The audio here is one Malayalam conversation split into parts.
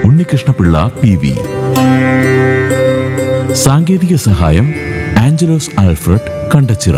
ഉണ്ണികൃഷ്ണപിള്ള പി വി സാങ്കേതിക സഹായം Angelos Alfred Kandachira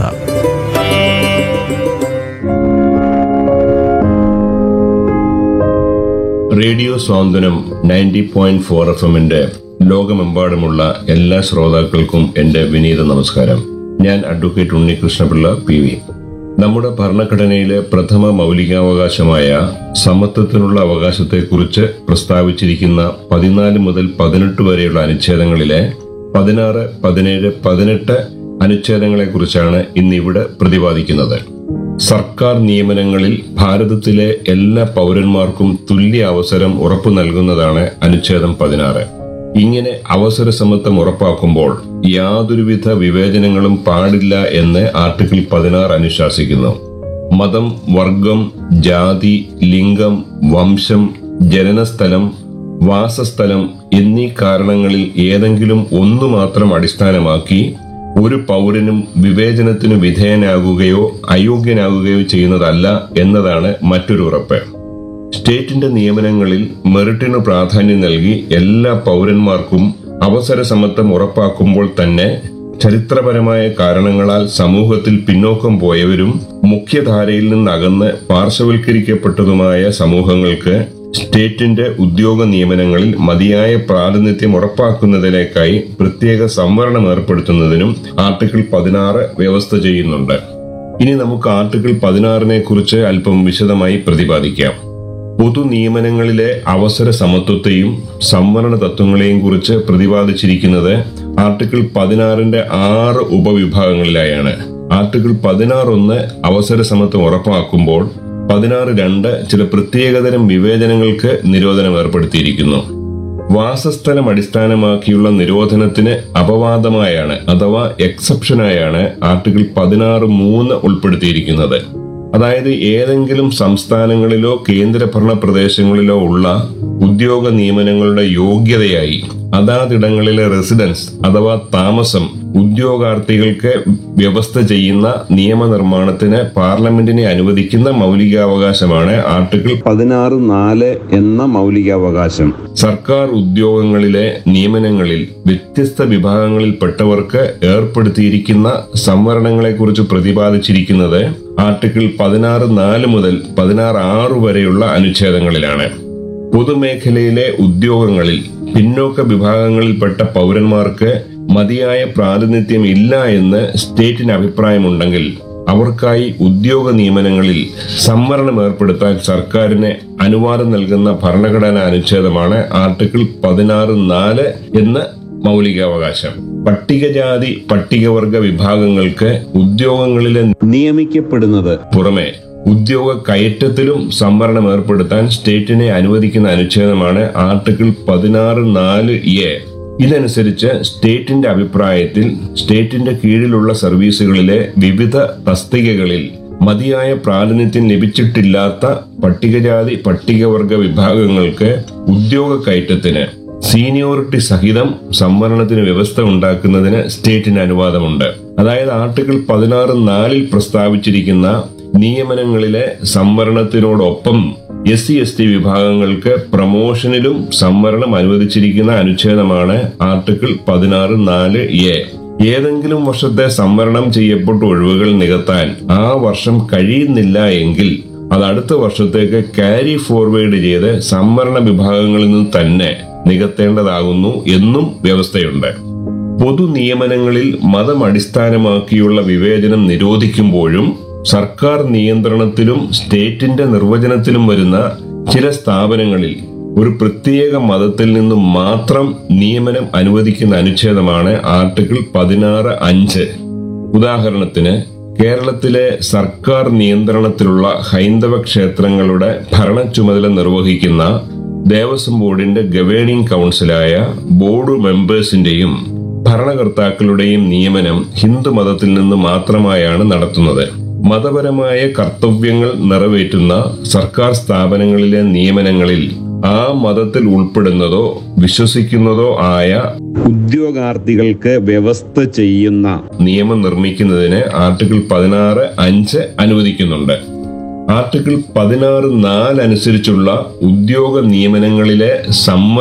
radio Santhwanam ninety point four F എമ്മിന്റെ ലോകമെമ്പാടുമുള്ള എല്ലാ ശ്രോതാക്കൾക്കും എന്റെ വിനീത നമസ്കാരം ഞാൻ അഡ്വക്കേറ്റ് ഉണ്ണികൃഷ്ണപിള്ള പി വി നമ്മുടെ ഭരണഘടനയിലെ പ്രഥമ മൗലികാവകാശമായ സമത്വത്തിനുള്ള അവകാശത്തെക്കുറിച്ച് പ്രസ്താവിച്ചിരിക്കുന്ന പതിനാല് മുതൽ പതിനെട്ട് വരെയുള്ള അനുച്ഛേദങ്ങളിലെ പതിനാറ് പതിനേഴ് പതിനെട്ട് അനുച്ഛേദങ്ങളെക്കുറിച്ചാണ് ഇന്നിവിടെ പ്രതിപാദിക്കുന്നത് സർക്കാർ നിയമനങ്ങളിൽ ഭാരതത്തിലെ എല്ലാ പൗരന്മാർക്കും തുല്യ അവസരം ഉറപ്പു നൽകുന്നതാണ് അനുച്ഛേദം പതിനാറ് ഇങ്ങനെ അവസര സമത്വം ഉറപ്പാക്കുമ്പോൾ യാതൊരുവിധ വിവേചനങ്ങളും പാടില്ല എന്ന് ആർട്ടിക്കിൾ പതിനാറ് അനുശാസിക്കുന്നു മതം വർഗം ജാതി ലിംഗം വംശം ജനനസ്ഥലം വാസസ്ഥലം എന്നീ കാരണങ്ങളിൽ ഏതെങ്കിലും ഒന്നു മാത്രം അടിസ്ഥാനമാക്കി ഒരു പൗരനും വിവേചനത്തിനു വിധേയനാകുകയോ അയോഗ്യനാകുകയോ ചെയ്യുന്നതല്ല എന്നതാണ് മറ്റൊരു ഉറപ്പ് സ്റ്റേറ്റിന്റെ നിയമനങ്ങളിൽ മെറിറ്റിന് പ്രാധാന്യം നൽകി എല്ലാ പൗരന്മാർക്കും അവസര സമത്വം ഉറപ്പാക്കുമ്പോൾ തന്നെ ചരിത്രപരമായ കാരണങ്ങളാൽ സമൂഹത്തിൽ പിന്നോക്കം പോയവരും മുഖ്യധാരയിൽ നിന്നകന്ന് പാർശ്വവൽക്കരിക്കപ്പെട്ടതുമായ സമൂഹങ്ങൾക്ക് സ്റ്റേറ്റിന്റെ ഉദ്യോഗ നിയമനങ്ങളിൽ മതിയായ പ്രാതിനിധ്യം ഉറപ്പാക്കുന്നതിലേക്കായി പ്രത്യേക സംവരണം ഏർപ്പെടുത്തുന്നതിനും ആർട്ടിക്കിൾ പതിനാറ് വ്യവസ്ഥ ചെയ്യുന്നുണ്ട് ഇനി നമുക്ക് ആർട്ടിക്കിൾ പതിനാറിനെ കുറിച്ച് അല്പം വിശദമായി പ്രതിപാദിക്കാം പൊതു നിയമനങ്ങളിലെ അവസര സമത്വത്തെയും സംവരണ തത്വങ്ങളെയും കുറിച്ച് പ്രതിപാദിച്ചിരിക്കുന്നത് ആർട്ടിക്കിൾ പതിനാറിന്റെ ആറ് ഉപവിഭാഗങ്ങളിലായാണ് ആർട്ടിക്കിൾ പതിനാറ് ഒന്ന് അവസര സമത്വം ഉറപ്പാക്കുമ്പോൾ പതിനാറ് രണ്ട് ചില പ്രത്യേകതരം വിവേചനങ്ങൾക്ക് നിരോധനം ഏർപ്പെടുത്തിയിരിക്കുന്നു വാസസ്ഥലം അടിസ്ഥാനമാക്കിയുള്ള നിരോധനത്തിന് അപവാദമായാണ് അഥവാ എക്സെപ്ഷനായാണ് ആർട്ടിക്കിൾ പതിനാറ് മൂന്ന് ഉൾപ്പെടുത്തിയിരിക്കുന്നത് അതായത് ഏതെങ്കിലും സംസ്ഥാനങ്ങളിലോ കേന്ദ്രഭരണ പ്രദേശങ്ങളിലോ ഉള്ള ഉദ്യോഗ നിയമനങ്ങളുടെ യോഗ്യതയായി അതാതിടങ്ങളിലെ റെസിഡൻസ് അഥവാ താമസം ഉദ്യോഗാർത്ഥികൾക്ക് വ്യവസ്ഥ ചെയ്യുന്ന നിയമനിർമ്മാണത്തിന് പാർലമെന്റിനെ അനുവദിക്കുന്ന മൗലികാവകാശമാണ് ആർട്ടിക്കിൾ പതിനാറ് നാല് എന്ന മൗലികാവകാശം സർക്കാർ ഉദ്യോഗങ്ങളിലെ നിയമനങ്ങളിൽ വ്യത്യസ്ത വിഭാഗങ്ങളിൽപ്പെട്ടവർക്ക് ഏർപ്പെടുത്തിയിരിക്കുന്ന സംവരണങ്ങളെക്കുറിച്ച് പ്രതിപാദിച്ചിരിക്കുന്നത് ആർട്ടിക്കിൾ പതിനാറ് നാല് മുതൽ പതിനാറ് ആറ് വരെയുള്ള അനുച്ഛേദങ്ങളിലാണ് പൊതുമേഖലയിലെ ഉദ്യോഗങ്ങളിൽ പിന്നോക്ക വിഭാഗങ്ങളിൽപ്പെട്ട പൗരന്മാർക്ക് മതിയായ പ്രാതിനിധ്യം ഇല്ല എന്ന് സ്റ്റേറ്റിന് അഭിപ്രായമുണ്ടെങ്കിൽ അവർക്കായി ഉദ്യോഗ നിയമനങ്ങളിൽ സംവരണം ഏർപ്പെടുത്താൻ സർക്കാരിന് അനുവാദം നൽകുന്ന ഭരണഘടനാ അനുച്ഛേദമാണ് ആർട്ടിക്കിൾ പതിനാറ് നാല് എന്ന മൗലികാവകാശം പട്ടികജാതി പട്ടികവർഗ വിഭാഗങ്ങൾക്ക് ഉദ്യോഗങ്ങളിലെ നിയമിക്കപ്പെടുന്നത് പുറമെ ഉദ്യോഗ കയറ്റത്തിലും സംവരണം ഏർപ്പെടുത്താൻ സ്റ്റേറ്റിനെ അനുവദിക്കുന്ന അനുച്ഛേദമാണ് ആർട്ടിക്കിൾ പതിനാറ് നാല് എ ഇതനുസരിച്ച് സ്റ്റേറ്റിന്റെ അഭിപ്രായത്തിൽ സ്റ്റേറ്റിന്റെ കീഴിലുള്ള സർവീസുകളിലെ വിവിധ തസ്തികകളിൽ മതിയായ പ്രാതിനിധ്യം ലഭിച്ചിട്ടില്ലാത്ത പട്ടികജാതി പട്ടികവർഗ വിഭാഗങ്ങൾക്ക് ഉദ്യോഗ കയറ്റത്തിന് സീനിയോറിറ്റി സഹിതം സംവരണത്തിന് വ്യവസ്ഥ ഉണ്ടാക്കുന്നതിന് സ്റ്റേറ്റിന് അനുവാദമുണ്ട് അതായത് ആർട്ടിക്കിൾ പതിനാറ് നാലിൽ പ്രസ്താവിച്ചിരിക്കുന്ന നിയമനങ്ങളിലെ സംവരണത്തിനോടൊപ്പം എസ് സി എസ് ടി വിഭാഗങ്ങൾക്ക് പ്രമോഷനിലും സംവരണം അനുവദിച്ചിരിക്കുന്ന അനുച്ഛേദമാണ് ആർട്ടിക്കിൾ പതിനാറ് നാല് എ ഏതെങ്കിലും വർഷത്തെ സംവരണം ചെയ്യപ്പെട്ട ഒഴിവുകൾ നികത്താൻ ആ വർഷം കഴിയുന്നില്ല എങ്കിൽ അത് അടുത്ത വർഷത്തേക്ക് ക്യാരി ഫോർവേഡ് ചെയ്ത് സംവരണ വിഭാഗങ്ങളിൽ നിന്ന് തന്നെ നികത്തേണ്ടതാകുന്നു എന്നും വ്യവസ്ഥയുണ്ട് പൊതു നിയമനങ്ങളിൽ മതം അടിസ്ഥാനമാക്കിയുള്ള വിവേചനം നിരോധിക്കുമ്പോഴും സർക്കാർ നിയന്ത്രണത്തിലും സ്റ്റേറ്റിന്റെ നിർവചനത്തിലും വരുന്ന ചില സ്ഥാപനങ്ങളിൽ ഒരു പ്രത്യേക മതത്തിൽ നിന്നും മാത്രം നിയമനം അനുവദിക്കുന്ന അനുച്ഛേദമാണ് ആർട്ടിക്കിൾ പതിനാറ് അഞ്ച് ഉദാഹരണത്തിന് കേരളത്തിലെ സർക്കാർ നിയന്ത്രണത്തിലുള്ള ഹൈന്ദവ ക്ഷേത്രങ്ങളുടെ ഭരണ ചുമതല നിർവഹിക്കുന്ന ദേവസ്വം ബോർഡിന്റെ ഗവേണിംഗ് കൗൺസിലായ ബോർഡ് മെമ്പേഴ്സിന്റെയും ഭരണകർത്താക്കളുടെയും നിയമനം ഹിന്ദു മതത്തിൽ നിന്ന് മാത്രമായാണ് നടത്തുന്നത് മതപരമായ കർത്തവ്യങ്ങൾ നിറവേറ്റുന്ന സർക്കാർ സ്ഥാപനങ്ങളിലെ നിയമനങ്ങളിൽ ആ മതത്തിൽ ഉൾപ്പെടുന്നതോ വിശ്വസിക്കുന്നതോ ആയ ഉദ്യോഗാർത്ഥികൾക്ക് വ്യവസ്ഥ ചെയ്യുന്ന നിയമം നിർമ്മിക്കുന്നതിന് ആർട്ടിക്കിൾ പതിനാറ് അഞ്ച് അനുവദിക്കുന്നുണ്ട് ആർട്ടിക്കിൾ പതിനാറ് നാല് അനുസരിച്ചുള്ള ഉദ്യോഗ നിയമനങ്ങളിലെ സമ്മ